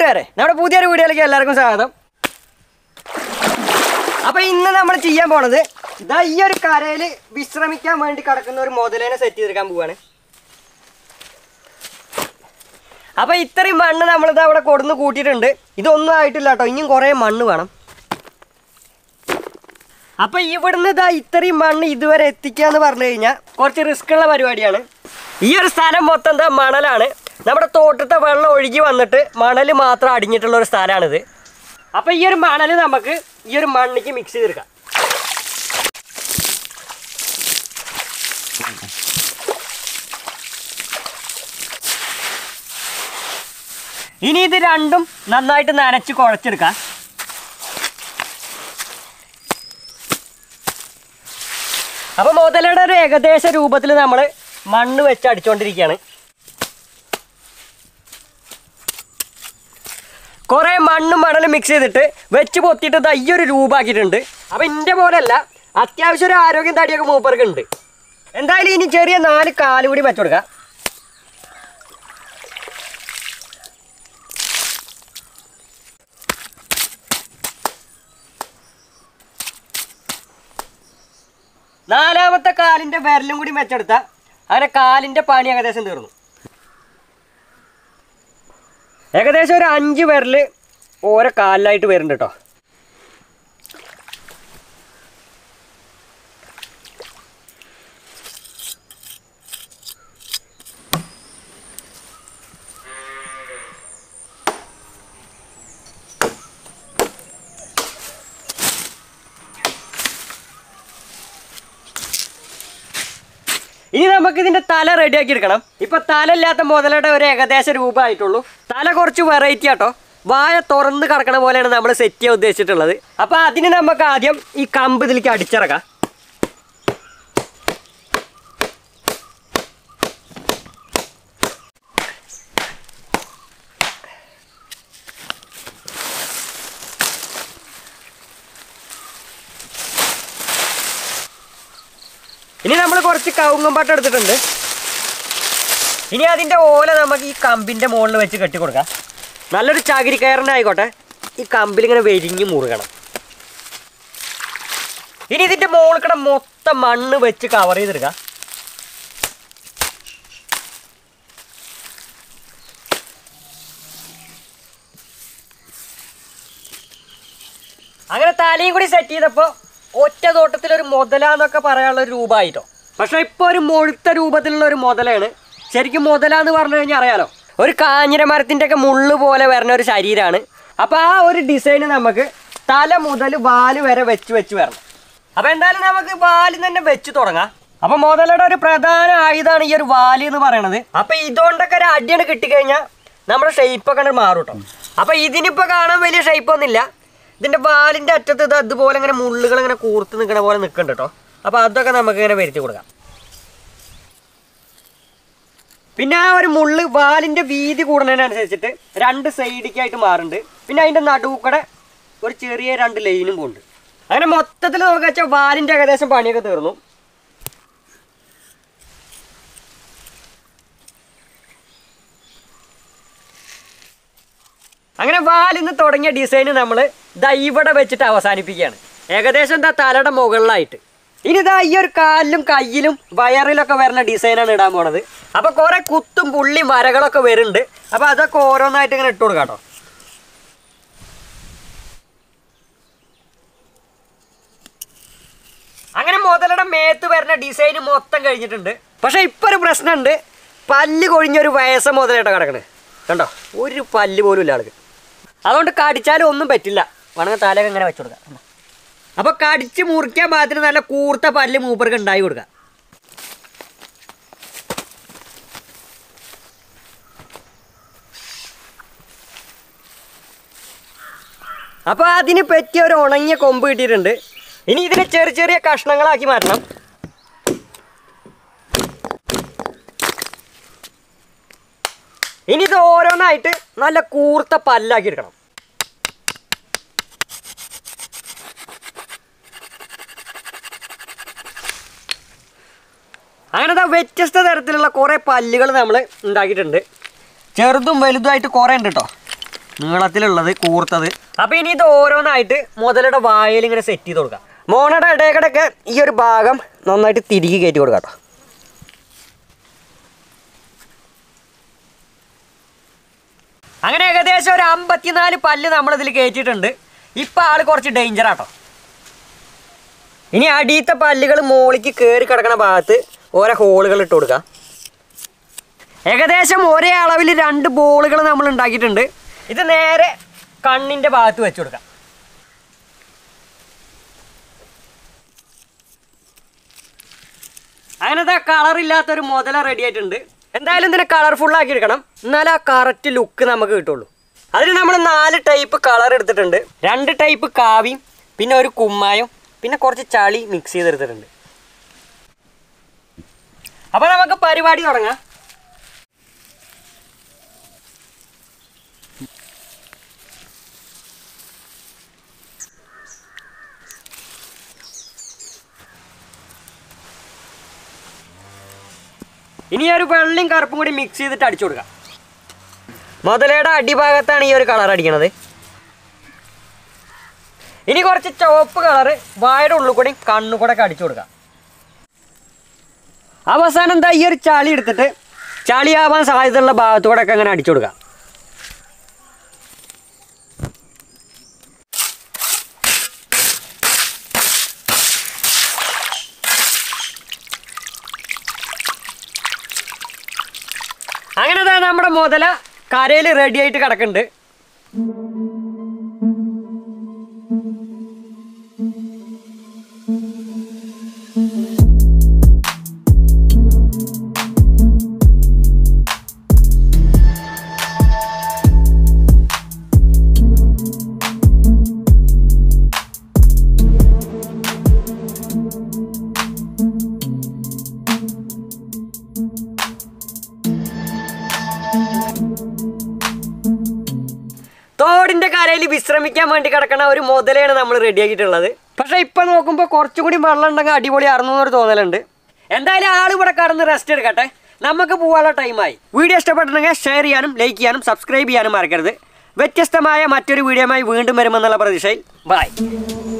കൂട്ടുകാരെ നമ്മുടെ പുതിയൊരു വീഡിയോയിലേക്ക് എല്ലാവർക്കും സ്വാഗതം അപ്പൊ ഇന്ന് നമ്മൾ ചെയ്യാൻ പോണത് ഇതാ ഈ ഒരു കരയിൽ വിശ്രമിക്കാൻ വേണ്ടി കിടക്കുന്ന ഒരു മുതലേനെ സെറ്റ് ചെയ്തെടുക്കാൻ പോവാണ് അപ്പൊ ഇത്രയും മണ്ണ് നമ്മളിത് അവിടെ കൊടുന്ന് കൂട്ടിയിട്ടുണ്ട് ഇതൊന്നും ആയിട്ടില്ല കേട്ടോ ഇനിയും കുറേ മണ്ണ് വേണം അപ്പൊ ഇവിടുന്ന് ഇതാ ഇത്രയും മണ്ണ് ഇതുവരെ എത്തിക്കുക എന്ന് പറഞ്ഞു കഴിഞ്ഞാൽ കുറച്ച് റിസ്ക് ഉള്ള പരിപാടിയാണ് ഈ ഒരു സ്ഥലം മൊത്തം എന്താ മണലാണ് നമ്മുടെ തോട്ടത്തെ വെള്ളം ഒഴുകി വന്നിട്ട് മണൽ മാത്രം അടിഞ്ഞിട്ടുള്ള ഒരു സ്ഥലമാണിത് അപ്പൊ ഈ ഒരു മണൽ നമുക്ക് ഈ ഒരു മണ്ണിക്ക് മിക്സ് ചെയ്തെടുക്കാം ഇനി ഇത് രണ്ടും നന്നായിട്ട് നനച്ച് കുഴച്ചെടുക്കാം അപ്പൊ മുതലയുടെ ഒരു ഏകദേശ രൂപത്തിൽ നമ്മൾ മണ്ണ് വെച്ച് അടിച്ചുകൊണ്ടിരിക്കുകയാണ് കുറെ മണ്ണും മണലും മിക്സ് ചെയ്തിട്ട് വെച്ച് പൊത്തിയിട്ട് ദാ ഈ ഒരു രൂപമാക്കിയിട്ടുണ്ട് അപ്പൊ ഇന്റെ പോലെയല്ല അത്യാവശ്യം ഒരു ആരോഗ്യം തടിയൊക്കെ മൂപ്പർക്ക് ഉണ്ട് എന്തായാലും ഇനി ചെറിയ നാല് കാല് കൂടി വെച്ചു കൊടുക്കാം നാലാമത്തെ കാലിന്റെ വിരലും കൂടി വെച്ചെടുത്ത അങ്ങനെ കാലിന്റെ പണി ഏകദേശം തീർന്നു ഏകദേശം ഒരു അഞ്ച് വിരല് ഓരോ കാലിലായിട്ട് വരുന്നുണ്ട് കേട്ടോ ഇനി നമുക്ക് ഇതിന്റെ തല റെഡിയാക്കി എടുക്കണം ഇപ്പൊ തല ഇല്ലാത്ത മുതലയുടെ ഒരു ഏകദേശ രൂപമായിട്ടുള്ളൂ തല കുറച്ച് വെറൈറ്റി ആട്ടോ വായ തുറന്ന് കിടക്കണ പോലെയാണ് നമ്മൾ സെറ്റ് ചെയ്യാൻ ഉദ്ദേശിച്ചിട്ടുള്ളത് അപ്പൊ അതിന് നമുക്ക് ആദ്യം ഈ കമ്പ് ഇതിലേക്ക് അടിച്ചിറക്കാം ഇനി നമ്മൾ കുറച്ച് കവുങ്ങും പാട്ട് എടുത്തിട്ടുണ്ട് ഇനി അതിന്റെ ഓല നമുക്ക് ഈ കമ്പിന്റെ മുകളിൽ വെച്ച് കെട്ടി കൊടുക്കാം നല്ലൊരു ചകിരി കയറിൻ്റെ ആയിക്കോട്ടെ ഈ കമ്പിൽ ഇങ്ങനെ വെരിഞ്ഞ് മുറുകണം ഇനി ഇതിന്റെ മുകളിൽ കൂടെ മൊത്തം മണ്ണ് വെച്ച് കവർ ചെയ്തെടുക്കാം അങ്ങനെ തലയും കൂടി സെറ്റ് ചെയ്തപ്പോൾ ഒറ്റ തോട്ടത്തിൽ ഒരു മുതലാന്നൊക്കെ പറയാനുള്ള ഒരു രൂപമായിട്ടോ പക്ഷെ ഇപ്പൊ ഒരു മുഴുത്ത രൂപത്തിലുള്ള ഒരു മുതലാണ് ശരിക്കും മുതലാന്ന് പറഞ്ഞു കഴിഞ്ഞാൽ അറിയാലോ ഒരു കാഞ്ഞിര മരത്തിന്റെ ഒക്കെ മുള്ളു പോലെ വരുന്ന ഒരു ശരീരമാണ് അപ്പൊ ആ ഒരു ഡിസൈൻ നമുക്ക് തല മുതൽ വാല് വരെ വെച്ച് വെച്ച് വരണം അപ്പൊ എന്തായാലും നമുക്ക് വാലിൽ തന്നെ വെച്ച് തുടങ്ങാം അപ്പൊ മുതലയുടെ ഒരു പ്രധാന ആയുധമാണ് ഈ ഒരു വാല് എന്ന് പറയണത് അപ്പൊ ഇതുകൊണ്ടൊക്കെ ഒരു അടിയാണ് കിട്ടിക്കഴിഞ്ഞാൽ നമ്മുടെ ഷേപ്പ് ഒക്കെ മാറും കേട്ടോ അപ്പൊ ഇതിനിപ്പോ കാണാൻ വലിയ ഷേപ്പ് ഒന്നുമില്ല ഇതിന്റെ വാലിന്റെ അറ്റത്ത് ഇത് അതുപോലെ ഇങ്ങനെ മുള്ളുകൾ ഇങ്ങനെ കൂർത്ത് നിൽക്കണ പോലെ നിൽക്കുന്നുണ്ട് കേട്ടോ അപ്പൊ അതൊക്കെ നമുക്ക് ഇങ്ങനെ വരുത്തി കൊടുക്കാം പിന്നെ ആ ഒരു മുള്ള് വാലിന്റെ വീതി കൂടുന്നതിനനുസരിച്ചിട്ട് രണ്ട് സൈഡിലേക്കായിട്ട് മാറുന്നുണ്ട് പിന്നെ അതിന്റെ നടുക്കൂടെ ഒരു ചെറിയ രണ്ട് ലൈനും പോകുന്നുണ്ട് അങ്ങനെ മൊത്തത്തിൽ നോക്കുക വെച്ചാൽ വാലിന്റെ ഏകദേശം പണിയൊക്കെ തീർന്നു അങ്ങനെ വാലിന്ന് തുടങ്ങിയ ഡിസൈൻ നമ്മൾ ദാ ഇവിടെ വെച്ചിട്ട് അവസാനിപ്പിക്കുകയാണ് ഏകദേശം എന്താ തലയുടെ മുകളിലായിട്ട് ഇനി ഇതാ ഈ ഒരു കാലിലും കയ്യിലും വയറിലൊക്കെ വരുന്ന ഡിസൈനാണ് ഇടാൻ പോണത് അപ്പൊ കുറെ കുത്തും പുള്ളി വരകളൊക്കെ വരുന്നുണ്ട് അപ്പൊ അതൊക്കെ ഓരോന്നായിട്ട് ഇങ്ങനെ ഇട്ട് കൊടുക്കാം കേട്ടോ അങ്ങനെ മുതലയുടെ മേത്ത് വരുന്ന ഡിസൈൻ മൊത്തം കഴിഞ്ഞിട്ടുണ്ട് പക്ഷെ ഇപ്പൊ ഒരു പ്രശ്നമുണ്ട് പല്ല് കൊഴിഞ്ഞൊരു വയസ്സ് മുതലായിട്ട് കിടക്കണേ കണ്ടോ ഒരു പല്ല് പോലും ഇല്ല ആൾക്ക് അതുകൊണ്ട് കടിച്ചാലും ഒന്നും പറ്റില്ല വേണമെങ്കിൽ തലയൊക്കെ ഇങ്ങനെ വെച്ചു കൊടുക്കാം കണ്ടോ? അപ്പൊ കടിച്ച് മുറിക്കാൻ പാകത്തിന് നല്ല കൂർത്ത പല്ല് മൂപ്പർക്ക് ഉണ്ടായി കൊടുക്കാം അപ്പൊ അതിന് പറ്റിയ ഒരു ഉണങ്ങിയ കൊമ്പ് കിട്ടിയിട്ടുണ്ട് ഇനി ഇതിനെ ചെറിയ ചെറിയ കഷ്ണങ്ങളാക്കി മാറ്റണം ഇനി ഇത് ഓരോന്നായിട്ട് നല്ല കൂർത്ത പല്ലാക്കി എടുക്കണം അങ്ങനെ ദാ വ്യത്യസ്ത തരത്തിലുള്ള കുറേ പല്ലുകൾ നമ്മൾ ഉണ്ടാക്കിയിട്ടുണ്ട് ചെറുതും വലുതുമായിട്ട് കുറേ ഉണ്ട് കേട്ടോ നീളത്തിലുള്ളത് കൂർത്തത് അപ്പോൾ ഇനി ഇത് ഓരോന്നായിട്ട് മുതലയുടെ വായയിൽ ഇങ്ങനെ സെറ്റ് ചെയ്ത് കൊടുക്കാം മോണയുടെ ഇടയ്ക്കിടയ്ക്ക് ഈ ഒരു ഭാഗം നന്നായിട്ട് തിരികെ കയറ്റി കൊടുക്കാം കേട്ടോ അങ്ങനെ ഏകദേശം ഒരു അമ്പത്തിനാല് പല്ല് നമ്മളിതിൽ കയറ്റിയിട്ടുണ്ട് ഇപ്പം ആൾ കുറച്ച് ഡേഞ്ചർ ആട്ടോ ഇനി അടിയത്തെ പല്ലുകൾ മോളിക്ക് കയറി കിടക്കണ ഭാഗത്ത് ഓരോ ഹോളുകൾ ഇട്ട് കൊടുക്കുക ഏകദേശം ഒരേ അളവിൽ രണ്ട് ബോളുകൾ നമ്മൾ ഉണ്ടാക്കിയിട്ടുണ്ട് ഇത് നേരെ കണ്ണിൻ്റെ ഭാഗത്ത് വെച്ച് കൊടുക്കാം അങ്ങനത്തെ കളറില്ലാത്തൊരു മുതല റെഡി ആയിട്ടുണ്ട് എന്തായാലും ഇതിനെ കളർഫുൾ ആക്കി എടുക്കണം എന്നാലേ ആ കറക്റ്റ് ലുക്ക് നമുക്ക് കിട്ടുള്ളൂ അതിന് നമ്മൾ നാല് ടൈപ്പ് കളർ എടുത്തിട്ടുണ്ട് രണ്ട് ടൈപ്പ് കാവിയും പിന്നെ ഒരു കുമ്മായും പിന്നെ കുറച്ച് ചളി മിക്സ് ചെയ്തെടുത്തിട്ടുണ്ട് അപ്പോൾ നമുക്ക് പരിപാടി തുടങ്ങാം ഇനി ഈ ഒരു വെള്ളയും കറുപ്പും കൂടി മിക്സ് ചെയ്തിട്ട് അടിച്ചു കൊടുക്കാം മുതലയുടെ അടിഭാഗത്താണ് ഈ ഒരു കളർ അടിക്കണത് ഇനി കുറച്ച് ചുവപ്പ് കളറ് വായുടെ ഉള്ളിൽ കൂടി കണ്ണു കൂടെ ഒക്കെ അടിച്ചു കൊടുക്കാം അവസാനം എന്താ ഈ ഒരു ചളി എടുത്തിട്ട് ചളിയാവാൻ സാധ്യതയുള്ള ഭാഗത്തൂടെ ഒക്കെ അങ്ങനെ അടിച്ചു കൊടുക്കാം അങ്ങനെ ദാ നമ്മുടെ മുതല കരയിൽ റെഡി ആയിട്ട് കിടക്കുന്നുണ്ട് തോടിന്റെ കരയിൽ വിശ്രമിക്കാൻ വേണ്ടി കിടക്കണ ഒരു മുതലയാണ് നമ്മൾ റെഡിയാക്കിയിട്ടുള്ളത് പക്ഷെ ഇപ്പൊ നോക്കുമ്പോൾ കുറച്ചും കൂടി വെള്ളം ഉണ്ടെങ്കിൽ അടിപൊളി എന്നൊരു തോന്നലുണ്ട് എന്തായാലും ആൾ ഇവിടെ കടന്ന് റെസ്റ്റ് എടുക്കട്ടെ നമുക്ക് പോകാനുള്ള ടൈമായി വീഡിയോ ഇഷ്ടപ്പെട്ടിട്ടുണ്ടെങ്കിൽ ഷെയർ ചെയ്യാനും ലൈക്ക് ചെയ്യാനും സബ്സ്ക്രൈബ് ചെയ്യാനും മറക്കരുത് വ്യത്യസ്തമായ മറ്റൊരു വീഡിയോയുമായി വീണ്ടും വരുമെന്നുള്ള പ്രതീക്ഷയിൽ ബൈ